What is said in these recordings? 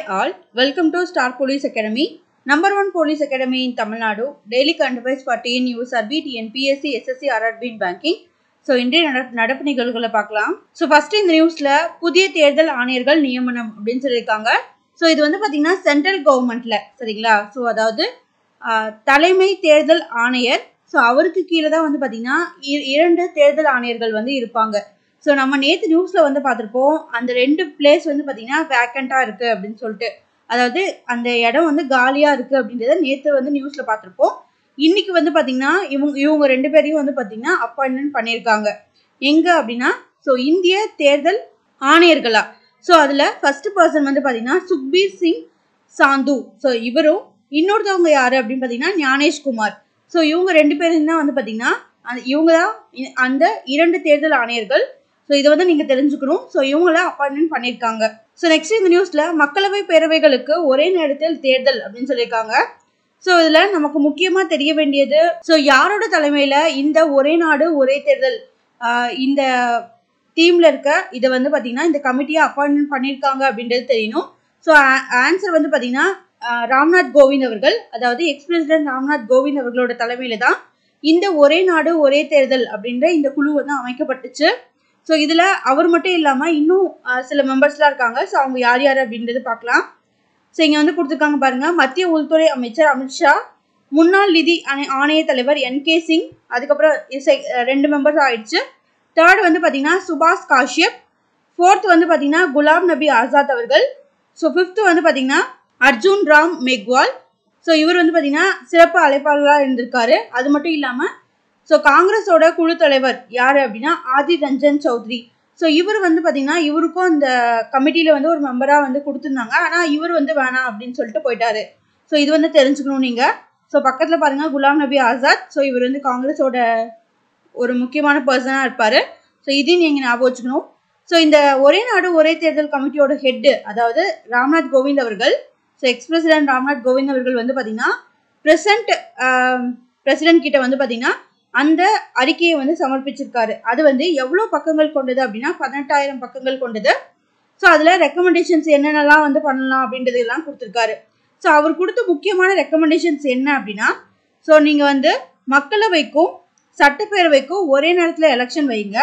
all, welcome to Star Police Academy, number one police academy in Tamil Nadu, daily current affairs for TNU, SRB, TNPSC, SSC, RRB in banking. So இன்றைய நடப்பு நடப்பு நிகழ்வுகளை பார்க்கலாம் so first இந்த நியூஸில் புதிய தேர்தல் ஆணையர்கள் நியமனம் அப்படின்னு சொல்லியிருக்காங்க ஸோ இது வந்து பார்த்தீங்கன்னா சென்ட்ரல் கவர்மெண்ட்டில் சரிங்களா ஸோ அதாவது ஆஹ், தலைமை தேர்தல் ஆணையர் ஸோ அவருக்கு கீழே தான் வந்து பார்த்தீங்கன்னா இ- இரண்டு தேர்தல் ஆணையர்கள் வந்து இருப்பாங்க ஸோ நம்ம நேற்று நியூஸில் வந்து பார்த்துருப்போம் அந்த ரெண்டு பிளேஸ் வந்து பார்த்தீங்கன்னா வேக்கண்ட்டாக இருக்குது அப்படின்னு சொல்லிட்டு அதாவது அந்த இடம் வந்து காலியாக இருக்குது அப்படின்றத நேற்று வந்து நியூஸில் பார்த்துருப்போம் இன்னைக்கு வந்து பார்த்தீங்கன்னா இவங்க இவங்க ரெண்டு பேரையும் வந்து பார்த்தீங்கன்னா அப்பாயின்மெண்ட் பண்ணியிருக்காங்க எங்கே அப்படின்னா ஸோ இந்திய தேர்தல் ஆணையர்களா ஸோ அதில் ஃபர்ஸ்ட் பர்சன் வந்து பார்த்தீங்கன்னா சுக்பீர் சிங் சாந்து ஸோ இவரும் இன்னொருத்தவங்க யார் அப்படின்னு பார்த்தீங்கன்னா ஞானேஷ்குமார் ஸோ இவங்க ரெண்டு பேரும் தான் வந்து பார்த்தீங்கன்னா அந்த இவங்க தான் இ- அந்த இரண்டு தேர்தல் ஆணையர்கள் ஸோ இதை வந்து நீங்கள் தெரிஞ்சுக்கணும் ஸோ இவங்கள அப்பாயின்மெண்ட் பண்ணியிருக்காங்க ஸோ நெக்ஸ்ட் இந்த நியூஸில் மக்களவை பேரவைகளுக்கு ஒரே நேரத்தில் தேர்தல் அப்படின்னு சொல்லியிருக்காங்க ஸோ இதில் நமக்கு முக்கியமாக தெரிய வேண்டியது ஸோ யாரோட தலைமையில் இந்த ஒரே நாடு ஒரே தேர்தல் ஆஹ் இந்த டீமில் இருக்க இதை வந்து பார்த்தீங்கன்னா இந்த கமிட்டியை அப்பாயின்மெண்ட் பண்ணியிருக்காங்க அப்படின்றது தெரியணும் ஸோ ஆன்சர் வந்து பார்த்தீங்கன்னா ஆஹ் ராம்நாத் கோவிந்த் அவர்கள் அதாவது எக்ஸ் பிரசிடென்ட் ராம்நாத் கோவிந்த் அவர்களோட தலைமையில தான் இந்த ஒரே நாடு ஒரே தேர்தல் அப்படின்ற இந்த குழு வந்து அமைக்கப்பட்டுச்சு ஸோ இதில் அவர் மட்டும் இல்லாமல் இன்னும் ஆஹ் சில மெம்பர்ஸ்லாம் இருக்காங்க ஸோ அவங்க யார் யார் அப்படின்றது பார்க்கலாம் ஸோ இங்கே வந்து கொடுத்துருக்காங்க பாருங்க மத்திய உள்துறை அமைச்சர் அமித்ஷா முன்னாள் நிதி ஆணை- ஆணைய தலைவர் என் கே சிங் அதுக்கப்புறம் இசை- அஹ் ரெண்டு மெம்பர்ஸ் ஆயிடுச்சு தேர்ட் வந்து பார்த்தீங்கன்னா சுபாஷ் காஷ்யப் ஃபோர்த் வந்து பார்த்தீங்கன்னா குலாம் நபி ஆசாத் அவர்கள் ஸோ ஃபிஃப்த் வந்து பார்த்தீங்கன்னா அர்ஜுன் ராம் மெக்வால் ஸோ இவர் வந்து பார்த்தீங்கன்னா சிறப்பு அழைப்பாளராக இருந்திருக்காரு அது மட்டும் இல்லாமல் ஸோ காங்கிரஸோட குழு தலைவர் யார் அப்படின்னா ஆதி ரஞ்சன் சௌத்ரி ஸோ இவர் வந்து பார்த்தீங்கன்னா இவருக்கும் அந்த கமிட்டியில் வந்து ஒரு மெம்பராக வந்து கொடுத்துருந்தாங்க ஆனால் இவர் வந்து வேணாம் அப்படின்னு சொல்லிட்டு போயிட்டாரு ஸோ இது வந்து தெரிஞ்சுக்கணும் நீங்கள் ஸோ பக்கத்தில் பாருங்கள் குலாம் நபி ஆசாத் ஸோ இவர் வந்து காங்கிரஸோட ஒரு முக்கியமான பர்சனாக இருப்பார் ஸோ இதையும் நீங்கள் ஞாபகம் வச்சுக்கணும் ஸோ இந்த ஒரே நாடு ஒரே தேர்தல் கமிட்டியோட ஹெட்டு அதாவது ராம்நாத் கோவிந்த் அவர்கள் so ex president Ramnath Kovind அவர்கள் வந்து பார்த்தீங்கன்னா ப்ரெசன்ட் பிரசிடென்ட் கிட்ட வந்து பார்த்தீங்கன்னா அந்த அறிக்கையை வந்து சமர்ப்பிச்சிருக்காரு அது வந்து எவ்வளோ பக்கங்கள் கொண்டது அப்படின்னா பதினெட்டாயிரம் பக்கங்கள் கொண்டது ஸோ அதில் ரெக்கமெண்டேஷன்ஸ் என்னென்னலாம் வந்து பண்ணலாம் அப்படின்றது எல்லாம் கொடுத்துருக்காரு ஸோ அவர் கொடுத்த முக்கியமான ரெக்கமெண்டேஷன்ஸ் என்ன அப்படின்னா ஸோ நீங்கள் வந்து மக்களவைக்கும் சட்டப்பேரவைக்கும் ஒரே நேரத்தில் எலெக்ஷன் வைங்க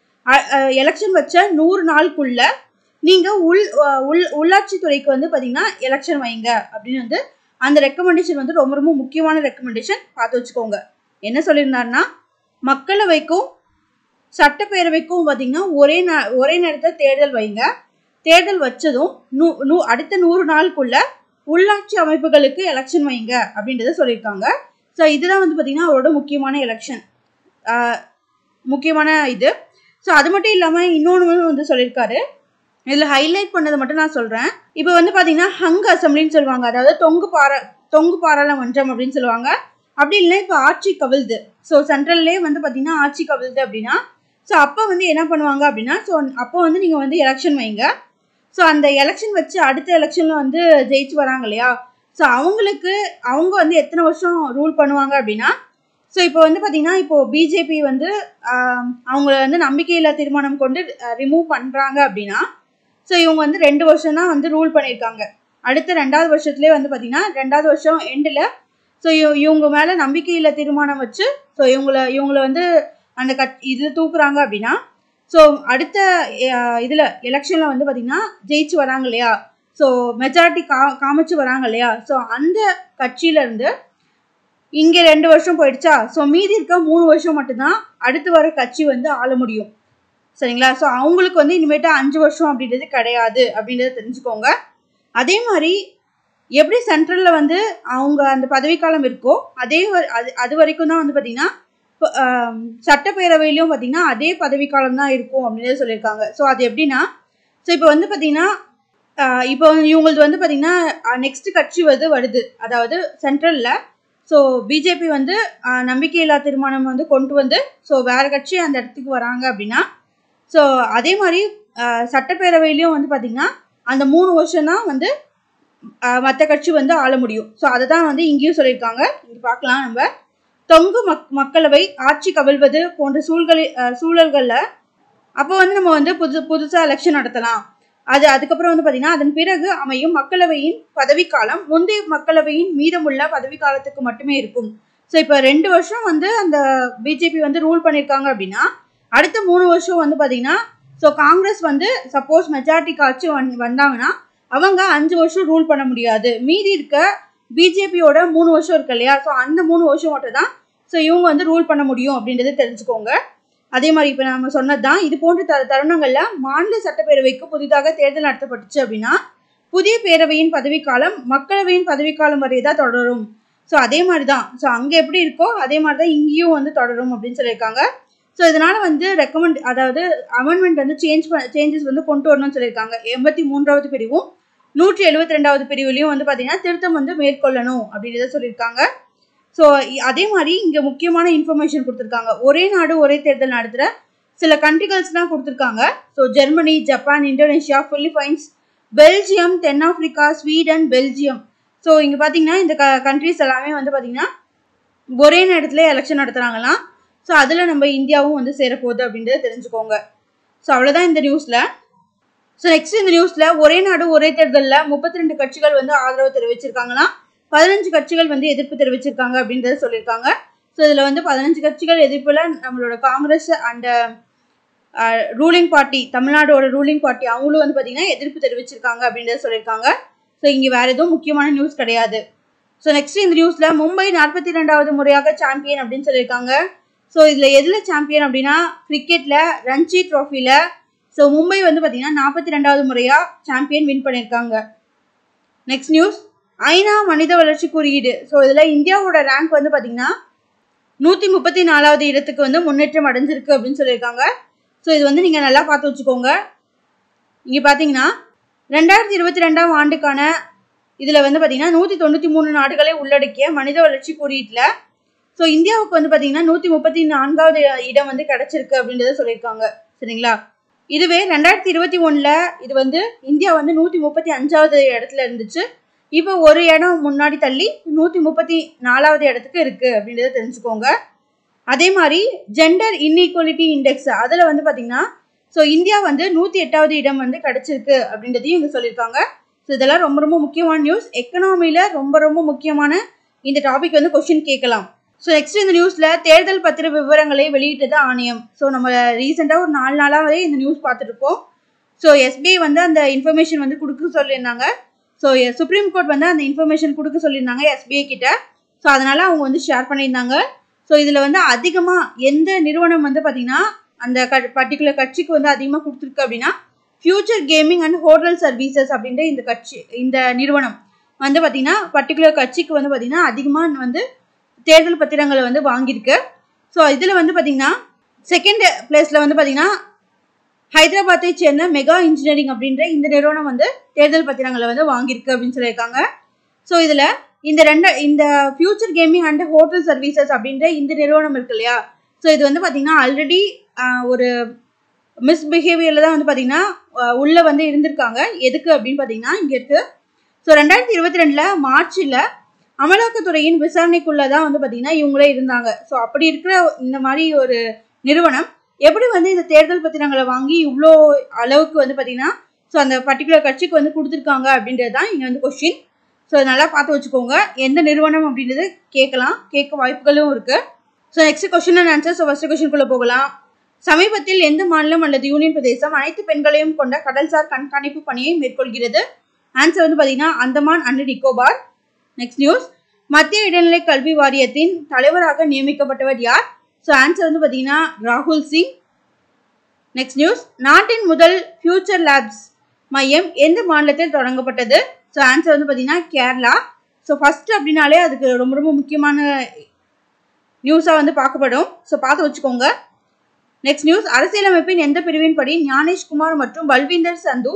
எலெக்ஷன் வச்ச நூறு நாளுக்குள்ள நீங்கள் உள் அஹ் உள் உள்ளாட்சித்துறைக்கு வந்து பார்த்தீங்கன்னா எலெக்ஷன் வைங்க அப்படின்னு வந்து அந்த ரெக்கமெண்டேஷன் வந்து ரொம்ப ரொம்ப முக்கியமான ரெக்கமெண்டேஷன் பார்த்து வச்சுக்கோங்க என்ன சொல்லியிருந்தாருன்னா மக்களவைக்கும் சட்டப்பேரவைக்கும் பார்த்தீங்கன்னா ஒரே நா ஒரே நேரத்தில் தேர்தல் வைங்க தேர்தல் வச்சதும் நூ நூ அடுத்த நூறு நாளுக்குள்ள உள்ளாட்சி அமைப்புகளுக்கு எலெக்ஷன் வைங்க அப்படின்றத சொல்லியிருக்காங்க ஸோ இதெல்லாம் வந்து பார்த்தீங்கன்னா அவரோட முக்கியமான எலெக்ஷன் முக்கியமான இது ஸோ அது மட்டும் இல்லாமல் இன்னொன்று வந்து சொல்லியிருக்காரு இதில் ஹைலைட் பண்ணதை மட்டும் நான் சொல்கிறேன் இப்போ வந்து பார்த்தீங்கன்னா ஹங் அசம்பிளின்னு சொல்லுவாங்க அதாவது தொங்கு பார தொங்கு பாராளுமன்றம் அப்படின்னு சொல்லுவாங்க அப்படி இல்லைன்னா இப்போ ஆட்சி கவிழ்து ஸோ சென்ட்ரல்லே வந்து பார்த்தீங்கன்னா ஆட்சி கவிழ்து அப்படின்னா ஸோ அப்போ வந்து என்ன பண்ணுவாங்க அப்படின்னா ஸோ அப்போ வந்து நீங்கள் வந்து எலெக்ஷன் வைங்க ஸோ அந்த எலெக்ஷன் வச்சு அடுத்த எலெக்ஷனில் வந்து ஜெயிச்சு வராங்க இல்லையா ஸோ அவங்களுக்கு அவங்க வந்து எத்தனை வருஷம் ரூல் பண்ணுவாங்க அப்படின்னா ஸோ இப்போ வந்து பார்த்தீங்கன்னா இப்போ பிஜேபி வந்து ஆஹ், அவங்கள வந்து நம்பிக்கையில்லா தீர்மானம் கொண்டு ரிமூவ் பண்ணுறாங்க அப்படின்னா ஸோ இவங்க வந்து ரெண்டு வருஷம் தான் வந்து ரூல் பண்ணியிருக்காங்க அடுத்த ரெண்டாவது வருஷத்துலேயே வந்து பார்த்தீங்கன்னா ரெண்டாவது வருஷம் எண்டில் ஸோ இவங்க மேலே நம்பிக்கையில்லா தீர்மானம் வச்சு ஸோ இவங்கள இவங்கள வந்து அந்த கட் இதில் தூக்குறாங்க அப்படின்னா ஸோ அடுத்த இதில் எலெக்ஷனில் வந்து பார்த்திங்கன்னா ஜெயிச்சு வராங்க இல்லையா ஸோ மெஜாரிட்டி கா காமிச்சு வராங்க இல்லையா ஸோ அந்த கட்சியிலேருந்து இங்கே ரெண்டு வருஷம் போயிடுச்சா ஸோ மீதி இருக்க மூணு வருஷம் மட்டும்தான் அடுத்து வர கட்சி வந்து ஆள முடியும் சரிங்களா ஸோ அவங்களுக்கு வந்து இனிமேட்டு அஞ்சு வருஷம் அப்படின்றது கிடையாது அப்படின்றத தெரிஞ்சுக்கோங்க அதே மாதிரி எப்படி சென்ட்ரலில் வந்து அவங்க அந்த பதவிக்காலம் இருக்கோ அதே வ- அது அது வரைக்கும் தான் வந்து பார்த்திங்கன்னா இப்போ, ஆம், சட்டப்பேரவையிலையும் பார்த்திங்கன்னா அதே பதவிக்காலம் தான் இருக்கும் அப்படின்னு சொல்லியிருக்காங்க ஸோ அது எப்படின்னா ஸோ இப்போ வந்து பார்த்திங்கன்னா ஆஹ் இப்போ வந்து இவங்களது வந்து பார்த்திங்கன்னா நெக்ஸ்ட் கட்சி வந்து வருது அதாவது சென்ட்ரலில் ஸோ பிஜேபி வந்து ஆஹ் நம்பிக்கையில்லா தீர்மானம் வந்து கொண்டு வந்து ஸோ வேறு கட்சி அந்த இடத்துக்கு வராங்க அப்படின்னா ஸோ அதே மாதிரி ஆஹ் சட்டப்பேரவையிலையும் வந்து பார்த்திங்கன்னா அந்த மூணு வருஷம் தான் வந்து மற்ற கட்சி வந்து ஆள முடியும் ஸோ அதை தான் வந்து இங்கேயும் சொல்லியிருக்காங்க இங்கே பார்க்கலாம் நம்ம தொங்கு மக் மக்களவை ஆட்சி கவிழ்வது போன்ற சூழ்களில் சூழல்களில் அப்போ வந்து நம்ம வந்து புது புதுசாக எலெக்ஷன் நடத்தலாம் அது அதுக்கப்புறம் வந்து பார்த்தீங்கன்னா அதன் பிறகு அமையும் மக்களவையின் பதவிக்காலம் முந்தைய மக்களவையின் மீதமுள்ள பதவிக்காலத்துக்கு மட்டுமே இருக்கும் ஸோ இப்போ ரெண்டு வருஷம் வந்து அந்த பிஜேபி வந்து ரூல் பண்ணியிருக்காங்க அப்படின்னா அடுத்த மூணு வருஷம் வந்து பார்த்தீங்கன்னா ஸோ காங்கிரஸ் வந்து சப்போஸ் மெஜாரிட்டி ஆட்சி வந் வந்தாங்கன்னா அவங்க அஞ்சு வருஷம் ரூல் பண்ண முடியாது மீதி இருக்க பிஜேபியோட மூணு வருஷம் இருக்கு இல்லையா ஸோ அந்த மூணு வருஷம் மட்டும் தான் ஸோ இவங்க வந்து ரூல் பண்ண முடியும் அப்படின்றத தெரிஞ்சுக்கோங்க அதே மாதிரி இப்போ நம்ம சொன்னது தான் இது போன்ற த தருணங்களில் மாநில சட்டப்பேரவைக்கு புதிதாக தேர்தல் நடத்தப்பட்டுச்சு அப்படின்னா புதிய பேரவையின் பதவிக்காலம் மக்களவையின் பதவிக்காலம் வரை தான் தொடரும் ஸோ அதே மாதிரி தான் ஸோ அங்கே எப்படி இருக்கோ அதே மாதிரி தான் இங்கேயும் வந்து தொடரும் அப்படின்னு சொல்லியிருக்காங்க ஸோ இதனால வந்து ரெக்கமெண்ட் அதாவது அமெண்ட்மெண்ட் வந்து சேஞ்ச் சேஞ்சஸ் வந்து கொண்டு வரணும்னு சொல்லியிருக்காங்க எண்பத்தி மூன்றாவது பிரிவும் நூற்றி எழுபத்தி ரெண்டாவது பிரிவுலையும் வந்து பார்த்தீங்கன்னா திருத்தம் வந்து மேற்கொள்ளணும் அப்படின்றத சொல்லியிருக்காங்க ஸோ அதே மாதிரி இங்கே முக்கியமான இன்ஃபர்மேஷன் கொடுத்துருக்காங்க ஒரே நாடு ஒரே தேர்தல் நடத்துகிற சில கண்ட்ரிகள்ஸ்லாம் கொடுத்துருக்காங்க so Germany Japan Indonesia Philippines Belgium தென்னாப்பிரிக்கா ஸ்வீடன் பெல்ஜியம் ஸோ இங்கே பார்த்தீங்கன்னா இந்த க கண்ட்ரிஸ் எல்லாமே வந்து பார்த்தீங்கன்னா ஒரே நேரத்தில் எலெக்ஷன் நடத்துகிறாங்களாம் ஸோ அதில் நம்ம இந்தியாவும் வந்து சேரப்போகுது அப்படின்றத தெரிஞ்சுக்கோங்க ஸோ அவ்வளோதான் இந்த நியூஸில் ஸோ நெக்ஸ்ட் இந்த நியூஸில் ஒரே நாடு ஒரே தேர்தலில் முப்பத்தி ரெண்டு கட்சிகள் வந்து ஆதரவு தெரிவிச்சிருக்காங்கன்னா பதினஞ்சு கட்சிகள் வந்து எதிர்ப்பு தெரிவிச்சிருக்காங்க அப்படின்றத சொல்லியிருக்காங்க ஸோ இதில் வந்து பதினஞ்சு கட்சிகள் எதிர்ப்பில் நம்மளோட காங்கிரஸ் அண்ட் ரூலிங் பார்ட்டி தமிழ்நாடோட ரூலிங் பார்ட்டி அவங்களும் வந்து பார்த்தீங்கன்னா எதிர்ப்பு தெரிவிச்சிருக்காங்க அப்படின்றத சொல்லியிருக்காங்க ஸோ இங்கே வேறு எதுவும் முக்கியமான நியூஸ் கிடையாது ஸோ நெக்ஸ்ட் இந்த நியூஸில் மும்பை நாற்பத்தி ரெண்டாவது முறையாக சாம்பியன் அப்படின்னு சொல்லியிருக்காங்க ஸோ இதில் எதில் சாம்பியன் அப்படின்னா கிரிக்கெட்டில் ரஞ்சி ட்ராஃபியில் ஸோ மும்பை வந்து பார்த்தீங்கன்னா நாற்பத்தி ரெண்டாவது முறையாக சாம்பியன் வின் பண்ணியிருக்காங்க நெக்ஸ்ட் நியூஸ் ஐநா மனித வளர்ச்சி குறியீடு ஸோ இதில் இந்தியாவோட ரேங்க் வந்து பார்த்தீங்கன்னா நூற்றி முப்பத்தி நாலாவது இடத்துக்கு வந்து முன்னேற்றம் அடைஞ்சிருக்கு அப்படின்னு சொல்லியிருக்காங்க ஸோ இது வந்து நீங்கள் நல்லா பார்த்து வச்சுக்கோங்க இங்கே பார்த்தீங்கன்னா ரெண்டாயிரத்தி இருபத்தி ரெண்டாம் ஆண்டுக்கான இதில் வந்து பார்த்தீங்கன்னா நூற்றி தொண்ணூற்றி மூணு நாடுகளை உள்ளடக்கிய மனித வளர்ச்சி குறியீட்டில் ஸோ இந்தியாவுக்கு வந்து பார்த்தீங்கன்னா நூற்றி முப்பத்தி நான்காவது இடம் வந்து கிடச்சிருக்கு அப்படின்றத சொல்லியிருக்காங்க சரிங்களா இதுவே ரெண்டாயிரத்தி இருபத்தி ஒன்றில் இது வந்து இந்தியா வந்து நூற்றி முப்பத்தி அஞ்சாவது இடத்துல இருந்துச்சு இப்போ ஒரு இடம் முன்னாடி தள்ளி நூற்றி முப்பத்தி நாலாவது இடத்துக்கு இருக்குது அப்படின்றத தெரிஞ்சுக்கோங்க அதே மாதிரி ஜெண்டர் இன்இக்வாலிட்டி இண்டெக்ஸ் அதில் வந்து பார்த்திங்கன்னா ஸோ இந்தியா வந்து நூற்றி எட்டாவது இடம் வந்து கிடச்சிருக்கு அப்படின்றதையும் இங்கே சொல்லியிருக்காங்க ஸோ இதெல்லாம் ரொம்ப ரொம்ப முக்கியமான நியூஸ் எக்கனாமியில் ரொம்ப ரொம்ப முக்கியமான இந்த டாபிக் வந்து கொஷின் கேட்கலாம் ஸோ நெக்ஸ்ட் இந்த நியூஸில் தேர்தல் பத்திர விவரங்களை வெளியிட்டது ஆணையம் ஸோ நம்ம ரீசெண்டாக ஒரு நாலு நாளாகவே இந்த நியூஸ் பார்த்துருப்போம் ஸோ எஸ்பிஐ வந்து அந்த இன்ஃபர்மேஷன் வந்து கொடுக்க சொல்லியிருந்தாங்க ஸோ சுப்ரீம் கோர்ட் வந்து அந்த இன்ஃபர்மேஷன் கொடுக்க சொல்லியிருந்தாங்க எஸ்பிஐ கிட்ட ஸோ அதனால் அவங்க வந்து ஷேர் பண்ணியிருந்தாங்க ஸோ இதில் வந்து அதிகமாக எந்த நிறுவனம் வந்து பார்த்திங்கன்னா அந்த க பர்டிகுலர் கட்சிக்கு வந்து அதிகமாக கொடுத்துருக்கு அப்படின்னா future gaming and hotel services அப்படின்ற இந்த கட்சி இந்த நிறுவனம் வந்து பார்த்திங்கன்னா பர்டிகுலர் கட்சிக்கு வந்து பார்த்திங்கன்னா அதிகமாக வந்து தேர்தல் பத்திரங்களை வந்து வாங்கியிருக்கு ஸோ இதில் வந்து பார்த்திங்கன்னா செகண்ட் பிளேஸில் வந்து பார்த்திங்கன்னா ஹைதராபாத்தை சேர்ந்த மெகா இன்ஜினியரிங் அப்படின்ற இந்த நிறுவனம் வந்து தேர்தல் பத்திரங்களை வந்து வாங்கியிருக்கு அப்படின்னு சொல்லியிருக்காங்க ஸோ இதில் இந்த ரெண்டு இந்த future gaming and hotel services அப்படின்ற இந்த நிறுவனம் இருக்கு இல்லையா ஸோ இது வந்து பார்த்திங்கன்னா ஆல்ரெடி ஒரு மிஸ்பிஹேவியரில் தான் வந்து பார்த்திங்கன்னா உள்ளே வந்து இருந்திருக்காங்க எதுக்கு அப்படின்னு பார்த்தீங்கன்னா இங்கே இருக்குது ஸோ ரெண்டாயிரத்தி இருபத்தி ரெண்டில் மார்ச்சில் அமலாக்கத்துறையின் விசாரணைக்குள்ளே தான் வந்து பார்த்திங்கன்னா இவங்களே இருந்தாங்க ஸோ அப்படி இருக்கிற இந்த மாதிரி ஒரு நிறுவனம் எப்படி வந்து இந்த தேர்தல் பத்திரங்களை வாங்கி இவ்வளோ அளவுக்கு வந்து பார்த்திங்கன்னா ஸோ அந்த பர்டிகுலர் கட்சிக்கு வந்து கொடுத்துருக்காங்க அப்படின்றது தான் இங்கே வந்து கொஷின் ஸோ நல்லா பார்த்து வச்சுக்கோங்க எந்த நிறுவனம் அப்படின்றது கேட்கலாம் கேட்க வாய்ப்புகளும் இருக்குது so next question and answer so first கொஷினுக்குள்ளே போகலாம் சமீபத்தில் எந்த மாநிலம் அல்லது யூனியன் பிரதேசம் அனைத்து பெண்களையும் கொண்ட கடல்சார் கண்காணிப்பு பணியை மேற்கொள்கிறது ஆன்சர் வந்து பார்த்தீங்கன்னா Andaman and Nicobar next news மத்திய இடைநிலை கல்வி வாரியத்தின் தலைவராக நியமிக்கப்பட்டவர் யார் ஸோ ஆன்சர் வந்து பார்த்தீங்கன்னா ராகுல் சிங் நெக்ஸ்ட் நியூஸ் நாட்டின் முதல் ஃபியூச்சர் லேப்ஸ் மையம் எந்த மாநிலத்தில் தொடங்கப்பட்டது ஸோ ஆன்சர் வந்து பார்த்தீங்கன்னா கேரளா ஸோ ஃபஸ்ட் அப்படின்னாலே அதுக்கு ரொம்ப ரொம்ப முக்கியமான நியூஸாக வந்து பார்க்கப்படும் ஸோ பார்த்து வச்சுக்கோங்க நெக்ஸ்ட் நியூஸ் அரசியலமைப்பின் எந்த பிரிவின் படி ஞானேஷ்குமார் மற்றும் பல்வீந்தர் சந்து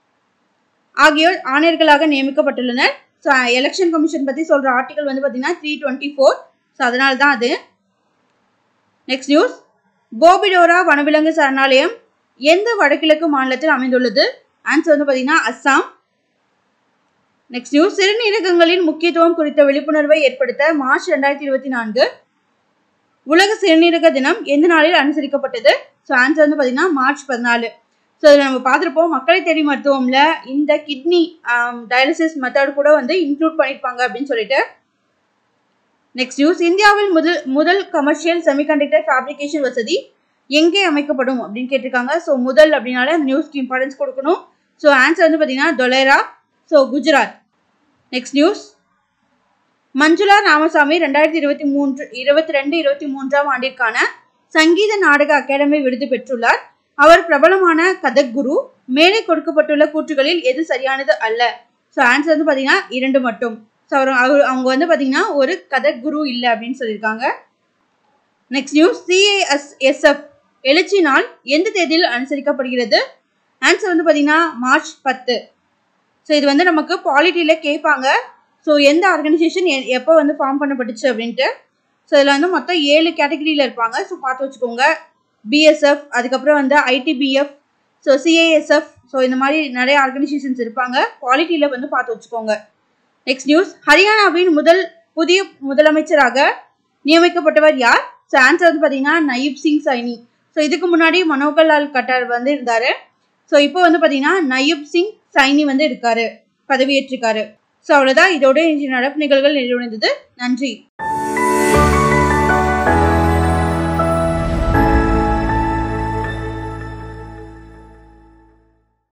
ஆகியோர் ஆணையர்களாக நியமிக்கப்பட்டுள்ளனர் ஸோ எலெக்ஷன் கமிஷன் பற்றி சொல்கிற ஆர்டிகல் வந்து பார்த்தீங்கன்னா த்ரீ டுவெண்ட்டி ஃபோர் ஸோ அதனால தான் அது நெக்ஸ்ட் நியூஸ் போபிடோரா வனவிலங்கு சரணாலயம் எந்த வடகிழக்கு மாநிலத்தில் அமைந்துள்ளது ஆன்சர் வந்து பார்த்தீங்கன்னா அஸ்ஸாம் நெக்ஸ்ட் நியூஸ் சிறுநீரகங்களின் முக்கியத்துவம் குறித்த விழிப்புணர்வை ஏற்படுத்த மார்ச் ரெண்டாயிரத்தி இருபத்தி நான்கு உலக சிறுநீரக தினம் எந்த நாளில் அனுசரிக்கப்பட்டது ஸோ ஆன்சர் வந்து பார்த்தீங்கன்னா மார்ச் பதினாலு ஸோ இதில் நம்ம பார்த்துருப்போம் மக்களை தேடி மருத்துவம்ல இந்த கிட்னி டயாலிசிஸ் மெத்தட் கூட வந்து இன்க்ளூட் பண்ணியிருப்பாங்க அப்படின்னு சொல்லிட்டு நெக்ஸ்ட் நியூஸ் இந்தியாவில் முதல் முதல் கமர்ஷியல் செமிகண்டக்டர் ஃபேப்ரிகேஷன் வசதி எங்கே அமைக்கப்படும் அப்படின்னு கேட்டிருக்காங்க ஸோ முதல் அப்படின்னால அந்த நியூஸ்க்கு இம்பார்ட்டன்ஸ் கொடுக்கணும் ஸோ ஆன்சர் வந்து பார்த்தீங்கன்னா Dholera so Gujarat next news Manjula Ramasamy ரெண்டாயிரத்தி இருபத்தி மூன்று இருபத்தி ரெண்டு இருபத்தி மூன்றாம் ஆண்டிற்கான சங்கீத நாடக அகாடமி விருது பெற்றுள்ளார் அவர் பிரபலமான கதக் குரு மேலே கொடுக்கப்பட்டுள்ள கூற்றுகளில் எது சரியானது அல்ல ஸோ ஆன்சர் வந்து பார்த்தீங்கன்னா இரண்டு மட்டும் ஸோ அவர் அவர் அவங்க வந்து பார்த்தீங்கன்னா ஒரு கதக் குரு இல்லை அப்படின்னு சொல்லியிருக்காங்க நெக்ஸ்ட் நியூஸ் சிஏஎஸ்எஸ்எஃப் எழுச்சி நாள் எந்த தேதியில் அனுசரிக்கப்படுகிறது ஆன்சர் வந்து பார்த்தீங்கன்னா மார்ச் பத்து ஸோ இது வந்து நமக்கு பாலிட்டியில் கேட்பாங்க ஸோ எந்த ஆர்கனைசேஷன் எப்போ வந்து ஃபார்ம் பண்ணப்பட்டுச்சு அப்படின்ட்டு ஸோ இதில் வந்து மொத்தம் ஏழு கேட்டகரியில் இருப்பாங்க ஸோ பார்த்து வச்சுக்கோங்க பிஎஸ்எஃப் அதுக்கப்புறம் வந்து ஐடிபிஎஃப் ஸோ சிஏஎஸ்எஃப் ஸோ இந்த மாதிரி நிறைய ஆர்கனைசேஷன்ஸ் இருப்பாங்க குவாலிட்டியில் வந்து பார்த்து வச்சுக்கோங்க நெக்ஸ்ட் நியூஸ் ஹரியானாவின் முதல் புதிய முதலமைச்சராக நியமிக்கப்பட்டவர் யார் ஸோ ஆன்சர் வந்து பார்த்தீங்கன்னா நயீப் சிங் சைனி ஸோ இதுக்கு முன்னாடி மனோகர் லால் கட்டார் வந்து இருந்தார் ஸோ இப்போ வந்து பார்த்தீங்கன்னா நயீப் சிங் சைனி வந்து இருக்காரு பதவியேற்றிருக்காரு ஸோ அவ்வளோதான் இதோட இன்றைய நடப்பு நிகழ்வுகள் நிறைவடைந்தது நன்றி